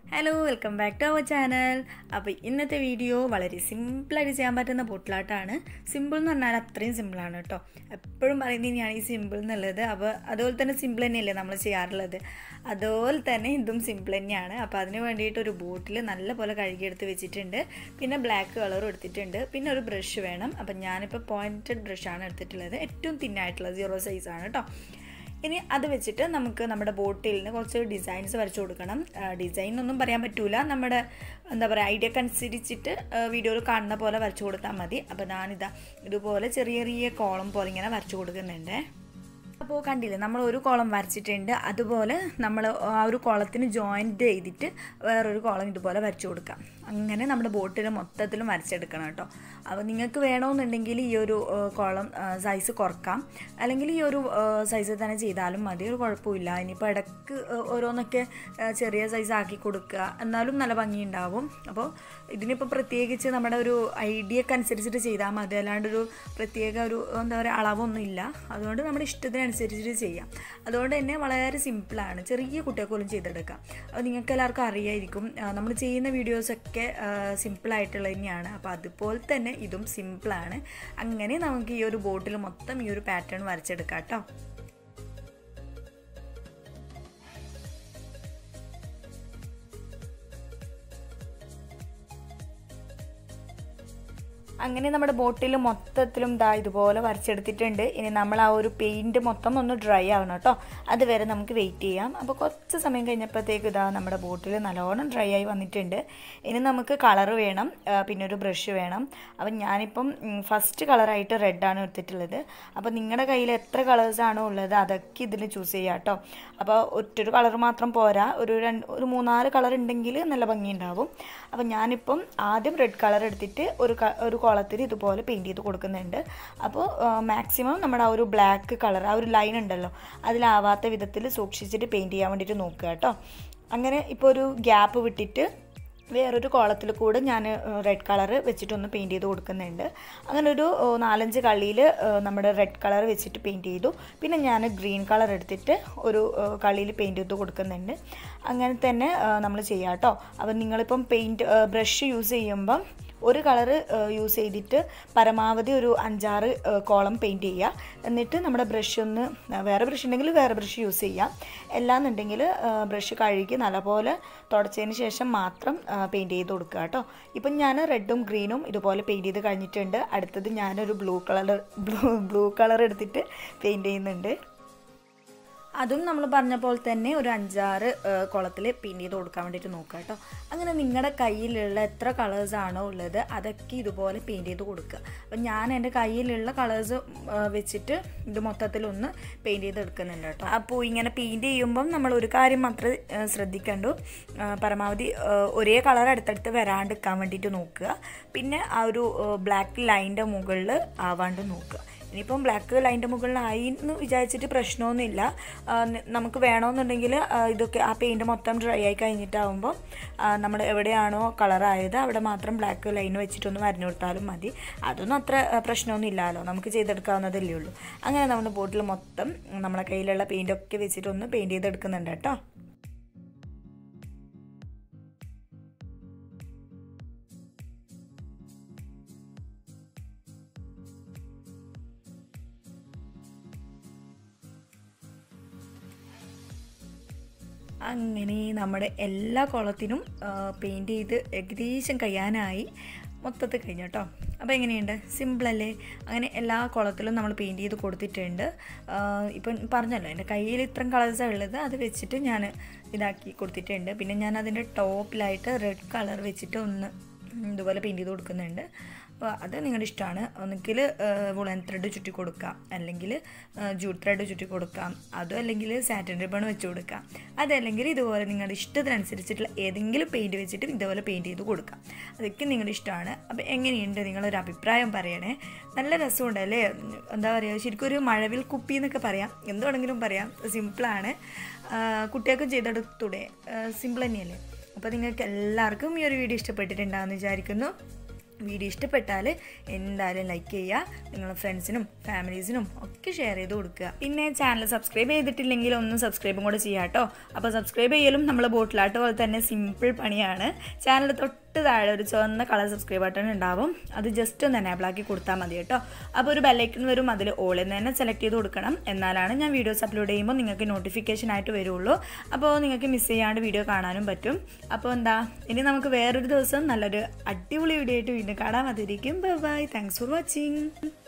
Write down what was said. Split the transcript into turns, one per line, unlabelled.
hello welcome back to our channel അപ്പോൾ ഇന്നത്തെ video വളരെ സിമ്പിളായിട്ട് ചെയ്യാൻ പറ്റുന്ന പൊട്ടിലാട്ടാണ് സിമ്പിൾ എന്ന് പറഞ്ഞാൽ അത്രയും സിമ്പിളാണ് കേട്ടോ എപ്പോഴും പറയുന്നത് തന്നെയാണ് ഈ സിമ്പിൾ എന്നുള്ളത് അപ്പോൾ അതുപോലെ തന്നെ സിമ്പിൾ തന്നെയല്ലേ നമ്മൾ ചെയ്യാറുള്ളത് അതുപോലെ തന്നെ ഇതും സിമ്പിൾ തന്നെയാണ് അപ്പോൾ അതിന് വേണ്ടിയിട്ട് ഒരു ബോട്ടിൽ നല്ല പോലെ കഴുകിയെടുത്ത് വെച്ചിട്ടുണ്ട് പിന്നെ ബ്ലാക്ക് കളറും എടുത്തിട്ടുണ്ട് പിന്നെ ഒരു ബ്രഷ് വേണം അപ്പം ഞാനിപ്പോൾ പോയിൻറ്റഡ് ബ്രഷാണ് എടുത്തിട്ടുള്ളത് ഏറ്റവും തിന്നായിട്ടുള്ള സീറോ സൈസാണ് കേട്ടോ ഇനി അത് വെച്ചിട്ട് നമുക്ക് നമ്മുടെ ബോട്ടിലിന് കുറച്ച് ഡിസൈൻസ് വരച്ചു കൊടുക്കണം ഡിസൈൻ ഒന്നും പറയാൻ പറ്റൂല നമ്മുടെ എന്താ പറയുക ഐഡിയക്ക് അനുസരിച്ചിട്ട് വീഡിയോയിൽ കാണുന്ന പോലെ വരച്ചു കൊടുത്താൽ മതി അപ്പോൾ ഞാനിതാ ഇതുപോലെ ചെറിയ ചെറിയ കോളം പോലെ ഇങ്ങനെ വരച്ചു കൊടുക്കുന്നുണ്ട് അപ്പോൾ കണ്ടില്ലേ നമ്മൾ ഒരു കോളം വരച്ചിട്ടുണ്ട് അതുപോലെ നമ്മൾ ആ ഒരു കോളത്തിന് ജോയിൻറ്റ് ചെയ്തിട്ട് വേറൊരു കോളം ഇതുപോലെ വരച്ചു കൊടുക്കാം അങ്ങനെ നമ്മുടെ ബോട്ടിൽ മൊത്തത്തിലും വരച്ചെടുക്കണം കേട്ടോ അപ്പോൾ നിങ്ങൾക്ക് വേണമെന്നുണ്ടെങ്കിൽ ഈ ഒരു കോളം സൈസ് കുറക്കാം അല്ലെങ്കിൽ ഈ ഒരു സൈസിൽ തന്നെ ചെയ്താലും മതി ഒരു കുഴപ്പമില്ല ഇനിയിപ്പോൾ ഇടയ്ക്ക് ഓരോന്നൊക്കെ ചെറിയ സൈസ് ആക്കി കൊടുക്കുക എന്നാലും നല്ല ഭംഗിയുണ്ടാവും അപ്പോൾ ഇതിനിപ്പോൾ പ്രത്യേകിച്ച് നമ്മുടെ ഒരു ഐഡിയക്ക് അനുസരിച്ചിട്ട് ചെയ്താൽ മതി അല്ലാണ്ട് ഒരു പ്രത്യേക ഒരു എന്താ പറയുക അളവൊന്നും ഇല്ല അതുകൊണ്ട് നമ്മുടെ ഇഷ്ടത്തിനനുസരിച്ചിട്ട് ചെയ്യാം അതുകൊണ്ട് തന്നെ വളരെ സിമ്പിളാണ് ചെറിയ കുട്ടികൾക്ക് പോലും ചെയ്തെടുക്കാം അപ്പോൾ നിങ്ങൾക്ക് എല്ലാവർക്കും അറിയായിരിക്കും നമ്മൾ ചെയ്യുന്ന വീഡിയോസൊക്കെ സിമ്പിളായിട്ടുള്ളത് തന്നെയാണ് അപ്പോൾ അതുപോലെ തന്നെ ഇതും സിമ്പിളാണ് അങ്ങനെ നമുക്ക് ഈ ഒരു ബോട്ടിൽ മൊത്തം ഈ ഒരു പാറ്റേൺ വരച്ചെടുക്കാം കേട്ടോ അങ്ങനെ നമ്മുടെ ബോട്ടിൽ മൊത്തത്തിലും ദാ ഇതുപോലെ വരച്ചെടുത്തിട്ടുണ്ട് ഇനി നമ്മൾ ആ ഒരു പെയിൻറ്റ് മൊത്തം ഒന്ന് ഡ്രൈ ആവണം കേട്ടോ അതുവരെ നമുക്ക് വെയിറ്റ് ചെയ്യാം അപ്പോൾ കുറച്ച് സമയം കഴിഞ്ഞപ്പോഴത്തേക്ക് ഇതാ നമ്മുടെ ബോട്ടിൽ നല്ലോണം ഡ്രൈ ആയി വന്നിട്ടുണ്ട് ഇനി നമുക്ക് കളർ വേണം പിന്നെ ഒരു ബ്രഷ് വേണം അപ്പം ഞാനിപ്പം ഫസ്റ്റ് കളറായിട്ട് റെഡാണ് എടുത്തിട്ടുള്ളത് അപ്പോൾ നിങ്ങളുടെ കയ്യിൽ എത്ര കളേഴ്സാണോ ഉള്ളത് അതൊക്കെ ഇതിൽ ചൂസ് ചെയ്യാം കേട്ടോ അപ്പോൾ ഒറ്റൊരു കളർ മാത്രം പോരാ ഒരു രണ്ട് ഒരു മൂന്നാല് കളർ ഉണ്ടെങ്കിൽ നല്ല ഭംഗിയുണ്ടാവും അപ്പോൾ ഞാനിപ്പം ആദ്യം റെഡ് കളർ എടുത്തിട്ട് ഒരു ഒരു കോളത്തിൽ ഇതുപോലെ പെയിൻറ്റ് ചെയ്ത് കൊടുക്കുന്നുണ്ട് അപ്പോൾ മാക്സിമം നമ്മുടെ ആ ഒരു ബ്ലാക്ക് കളർ ആ ഒരു ലൈൻ ഉണ്ടല്ലോ അതിലാവാത്ത വിധത്തിൽ സൂക്ഷിച്ചിട്ട് പെയിൻറ്റ് ചെയ്യാൻ വേണ്ടിയിട്ട് നോക്കുക കേട്ടോ അങ്ങനെ ഇപ്പോൾ ഒരു ഗ്യാപ്പ് വിട്ടിട്ട് വേറൊരു കോളത്തിൽ കൂടെ ഞാൻ റെഡ് കളർ വെച്ചിട്ടൊന്ന് പെയിൻറ്റ് ചെയ്ത് കൊടുക്കുന്നുണ്ട് അങ്ങനെ ഒരു നാലഞ്ച് കളിയിൽ നമ്മുടെ റെഡ് കളർ വെച്ചിട്ട് പെയിൻറ്റ് ചെയ്തു പിന്നെ ഞാൻ ഗ്രീൻ കളർ എടുത്തിട്ട് ഒരു കളിയിൽ പെയിൻറ്റ് ചെയ്ത് കൊടുക്കുന്നുണ്ട് അങ്ങനെ തന്നെ നമ്മൾ ചെയ്യാം കേട്ടോ അപ്പം നിങ്ങളിപ്പം പെയിൻറ്റ് ബ്രഷ് യൂസ് ചെയ്യുമ്പം ഒരു കളറ് യൂസ് ചെയ്തിട്ട് പരമാവധി ഒരു അഞ്ചാറ് കോളം പെയിൻറ്റ് ചെയ്യുക എന്നിട്ട് നമ്മുടെ ബ്രഷ് ഒന്ന് വേറെ ബ്രഷ് ഉണ്ടെങ്കിൽ വേറെ ബ്രഷ് യൂസ് ചെയ്യാം എല്ലാന്നുണ്ടെങ്കിൽ ബ്രഷ് കഴുകി നല്ലപോലെ തുടച്ചതിന് ശേഷം മാത്രം പെയിൻറ്റ് ചെയ്ത് കൊടുക്കുക കേട്ടോ ഇപ്പം ഞാൻ റെഡും ഗ്രീനും ഇതുപോലെ പെയിൻറ്റ് ചെയ്ത് കഴിഞ്ഞിട്ടുണ്ട് അടുത്തത് ഞാനൊരു blue colour blue blue colour എടുത്തിട്ട് പെയിൻറ്റ് ചെയ്യുന്നുണ്ട് അതും നമ്മൾ പറഞ്ഞ പോലെ തന്നെ ഒരു അഞ്ചാറ് കുളത്തിൽ പെയിൻറ്റ് ചെയ്ത് കൊടുക്കാൻ വേണ്ടിയിട്ട് നോക്കുക കേട്ടോ അങ്ങനെ നിങ്ങളുടെ കയ്യിലുള്ള എത്ര കളേഴ്സാണോ ഉള്ളത് അതൊക്കെ ഇതുപോലെ പെയിൻറ്റ് ചെയ്ത് കൊടുക്കുക അപ്പം ഞാൻ എൻ്റെ കയ്യിലുള്ള കളേഴ്സ് വെച്ചിട്ട് ഇത് മൊത്തത്തിലൊന്ന് പെയിൻറ്റ് ചെയ്ത് എടുക്കുന്നുണ്ട് കേട്ടോ അപ്പോൾ ഇങ്ങനെ പെയിൻറ്റ് ചെയ്യുമ്പം നമ്മൾ ഒരു കാര്യം മാത്രമേ ശ്രദ്ധിക്കണ്ടു പരമാവധി ഒരേ കളർ അടുത്തടുത്ത് വരാണ്ടിരിക്കാൻ വേണ്ടിയിട്ട് നോക്കുക പിന്നെ ആ ഒരു ബ്ലാക്ക് ലൈൻ്റെ മുകളിൽ ആവാണ്ട് നോക്കുക ഇനിയിപ്പം ബ്ലാക്ക് ലൈൻ്റെ മുകളിലായി എന്ന് വിചാരിച്ചിട്ട് പ്രശ്നമൊന്നുമില്ല നമുക്ക് വേണമെന്നുണ്ടെങ്കിൽ ഇതൊക്കെ ആ പെയിൻറ്റ് മൊത്തം ഡ്രൈ ആയി കഴിഞ്ഞിട്ടാവുമ്പോൾ നമ്മൾ എവിടെയാണോ കളറായത് അവിടെ മാത്രം ബ്ലാക്ക് ലൈൻ വെച്ചിട്ടൊന്ന് വരഞ്ഞു കൊടുത്താലും മതി അതൊന്നും അത്ര പ്രശ്നമൊന്നും ഇല്ലല്ലോ നമുക്ക് ചെയ്തെടുക്കാവുന്നതല്ലേ ഉള്ളൂ അങ്ങനെ നമ്മുടെ ബോട്ടിൽ മൊത്തം നമ്മളെ കയ്യിലുള്ള പെയിൻറ്റൊക്കെ വെച്ചിട്ടൊന്ന് പെയിൻറ്റ് ചെയ്തെടുക്കുന്നുണ്ട് കേട്ടോ അങ്ങനെ നമ്മുടെ എല്ലാ കുളത്തിനും പെയിൻറ്റ് ചെയ്ത് ഏകദേശം കഴിയാനായി മൊത്തത്തിൽ കഴിഞ്ഞു കേട്ടോ അപ്പോൾ എങ്ങനെയുണ്ട് സിമ്പിളല്ലേ അങ്ങനെ എല്ലാ കുളത്തിലും നമ്മൾ പെയിൻറ്റ് ചെയ്ത് കൊടുത്തിട്ടുണ്ട് ഇപ്പം പറഞ്ഞല്ലോ എൻ്റെ കയ്യിൽ ഇത്രയും കളേഴ്സാണ് ഉള്ളത് അത് വെച്ചിട്ട് ഞാൻ ഇതാക്കി കൊടുത്തിട്ടുണ്ട് പിന്നെ ഞാൻ അതിൻ്റെ ടോപ്പിലായിട്ട് റെഡ് കളർ വെച്ചിട്ട് ഒന്ന് ഇതുപോലെ പെയിൻറ്റ് ചെയ്ത് കൊടുക്കുന്നുണ്ട് അപ്പോൾ അത് നിങ്ങളുടെ ഇഷ്ടമാണ് ഒന്നുകിൽ വുളൻ ത്രെഡ് ചുറ്റി കൊടുക്കാം അല്ലെങ്കിൽ ജൂട്ട് ത്രെഡ് ചുറ്റി കൊടുക്കാം അതും അല്ലെങ്കിൽ സാറ്റൻ റിബൺ വെച്ച് കൊടുക്കാം അതല്ലെങ്കിൽ ഇതുപോലെ നിങ്ങളുടെ ഇഷ്ടത്തിനനുസരിച്ചിട്ടുള്ള ഏതെങ്കിലും പെയിൻറ്റ് വെച്ചിട്ട് ഇതുപോലെ പെയിൻറ്റ് ചെയ്ത് കൊടുക്കാം അതൊക്കെ നിങ്ങളുടെ ഇഷ്ടമാണ് അപ്പോൾ എങ്ങനെയുണ്ട് നിങ്ങളൊരു അഭിപ്രായം പറയണേ നല്ല രസമുണ്ട് അല്ലേ എന്താ പറയുക ശരിക്കും ഒരു മഴവിൽ കുപ്പി എന്നൊക്കെ പറയാം എന്ത് വേണമെങ്കിലും പറയാം സിമ്പിളാണ് കുട്ടികൾക്കും ചെയ്തെടുത്തൂടെ സിമ്പിൾ തന്നെയല്ലേ അപ്പോൾ നിങ്ങൾക്ക് എല്ലാവർക്കും ഈ ഒരു വീഡിയോ ഇഷ്ടപ്പെട്ടിട്ടുണ്ടാകുമെന്ന് വിചാരിക്കുന്നു വീഡിയോ ഇഷ്ടപ്പെട്ടാൽ എന്തായാലും ലൈക്ക് ചെയ്യുക നിങ്ങളുടെ ഫ്രണ്ട്സിനും ഫാമിലീസിനും ഒക്കെ ഷെയർ ചെയ്ത് കൊടുക്കുക പിന്നെ ചാനൽ സബ്സ്ക്രൈബ് ചെയ്തിട്ടില്ലെങ്കിൽ ഒന്ന് സബ്സ്ക്രൈബും കൂടെ ചെയ്യാം കേട്ടോ അപ്പോൾ സബ്സ്ക്രൈബ് ചെയ്യലും നമ്മൾ ബോട്ടിലാട്ട് പോലെ തന്നെ സിമ്പിൾ പണിയാണ് ചാനൽ തൊട്ട് താഴെ ഒരു ചുവന്ന കളർ സബ്സ്ക്രൈബ് ബട്ടൺ ഉണ്ടാവും അത് ജസ്റ്റ് ഒന്ന് എനേബിൾ ആക്കി കൊടുത്താൽ മതി കേട്ടോ അപ്പോൾ ഒരു ബെല്ലൈക്കൺ വരും അതിൽ ഓൾ എന്ന് തന്നെ സെലക്ട് ചെയ്ത് കൊടുക്കണം എന്നാലാണ് ഞാൻ വീഡിയോസ് അപ്ലോഡ് ചെയ്യുമ്പോൾ നിങ്ങൾക്ക് നോട്ടിഫിക്കേഷൻ ആയിട്ട് വരുള്ളൂ അപ്പോൾ നിങ്ങൾക്ക് മിസ് ചെയ്യാണ്ട് വീഡിയോ കാണാനും പറ്റും അപ്പോൾ എന്താ ഇനി നമുക്ക് വേറൊരു ദിവസം നല്ലൊരു അടിപൊളി വീഡിയോ ആയിട്ട് വീണ്ടും കാണാൻ മതിയിരിക്കും bye bye thanks for watching